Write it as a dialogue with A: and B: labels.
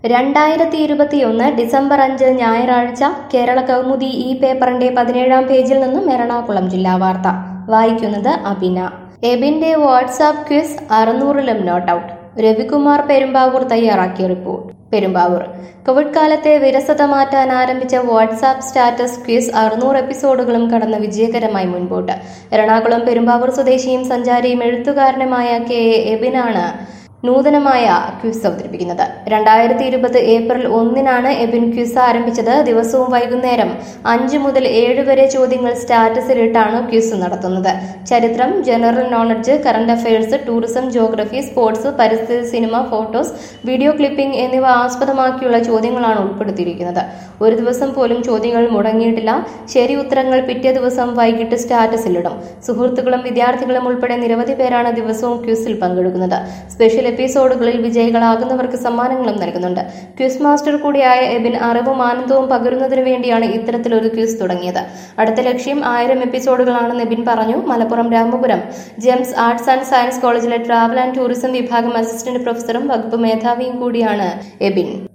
A: രണ്ടായിരത്തി ഇരുപത്തിയൊന്ന് ഡിസംബർ അഞ്ച് ഞായറാഴ്ച കേരള കൗമുദി ഈ പേപ്പറിന്റെ പതിനേഴാം പേജിൽ നിന്നും എറണാകുളം ജില്ലാ വാർത്ത വായിക്കുന്നത് അബിന എബിന്റെ വാട്സാപ്പ് ക്വിസ് അറുന്നൂറിലും നോട്ട് ഔട്ട് രവികുമാർ പെരുമ്പാവൂർ തയ്യാറാക്കിയ റിപ്പോർട്ട് പെരുമ്പാവൂർ കോവിഡ് കാലത്തെ വിരസത മാറ്റാൻ ആരംഭിച്ച വാട്സാപ്പ് സ്റ്റാറ്റസ് ക്വിസ് അറുന്നൂറ് എപ്പിസോഡുകളും കടന്ന് വിജയകരമായി മുൻപോട്ട് എറണാകുളം പെരുമ്പാവൂർ സ്വദേശിയും സഞ്ചാരിയും എഴുത്തുകാരനുമായ കെ എ എബിനാണ് നൂതനമായ ക്വിസ് അവതരിപ്പിക്കുന്നത് രണ്ടായിരത്തി ഇരുപത് ഏപ്രിൽ ഒന്നിനാണ് എബിൻ ക്വിസ് ആരംഭിച്ചത് ദിവസവും വൈകുന്നേരം അഞ്ച് മുതൽ ഏഴ് വരെ ചോദ്യങ്ങൾ സ്റ്റാറ്റസിലിട്ടാണ് ക്വിസ് നടത്തുന്നത് ചരിത്രം general knowledge current affairs tourism geography sports പരിസ്ഥിതി സിനിമ ഫോട്ടോസ് വീഡിയോ ക്ലിപ്പിംഗ് എന്നിവ ആസ്പദമാക്കിയുള്ള ചോദ്യങ്ങളാണ് ഉൾപ്പെടുത്തിയിരിക്കുന്നത് ഒരു ദിവസം പോലും ചോദ്യങ്ങൾ മുടങ്ങിയിട്ടില്ല ശരി ഉത്തരങ്ങൾ പിറ്റേ ദിവസം വൈകിട്ട് സ്റ്റാറ്റസിലിടും സുഹൃത്തുക്കളും വിദ്യാർത്ഥികളും ഉൾപ്പെടെ നിരവധി പേരാണ് ദിവസവും ക്വിസിൽ പങ്കെടുക്കുന്നത് സ്പെഷ്യൽ എപ്പിസോഡുകളിൽ വിജയികളാകുന്നവർക്ക് സമ്മാനങ്ങളും നൽകുന്നുണ്ട് ക്വിസ് മാസ്റ്റർ കൂടിയായ എബിൻ അറിവും ആനന്ദവും പകരുന്നതിനു വേണ്ടിയാണ് ഇത്തരത്തിലൊരു ക്വിസ് തുടങ്ങിയത് അടുത്ത ലക്ഷ്യം ആയിരം എപ്പിസോഡുകളാണെന്ന് എബിൻ പറഞ്ഞു Malappuram Ramapuram Gems arts and science കോളേജിലെ ട്രാവൽ ആൻഡ് ടൂറിസം വിഭാഗം അസിസ്റ്റന്റ് പ്രൊഫസറും വകുപ്പ് മേധാവിയും കൂടിയാണ് എബിൻ